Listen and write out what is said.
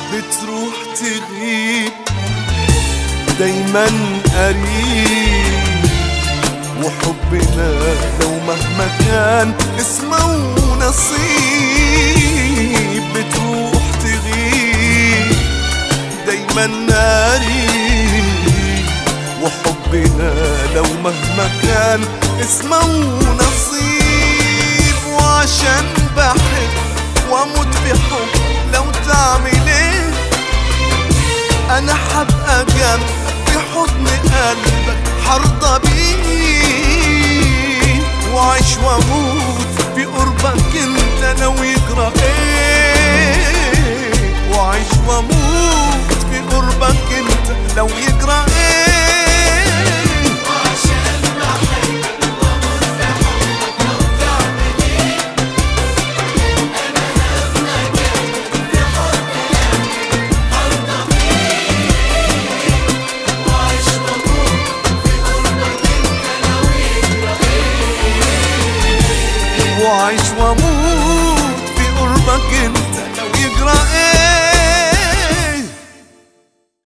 بتروح تغيب دايما قريب وحبنا لو مهما كان اسمه نصيب بتروح تغيب دايما قريب وحبنا لو مهما كان اسمه نصيب وعشان بحب واموت بحب لو تعمل ايه انا حبقى جنبك في حضن قلبك حرضى بيه وعيش واموت في قربك انت لو يجرى ايه وعيش واموت في قربك انت لو يجرى ايه وعيش واموت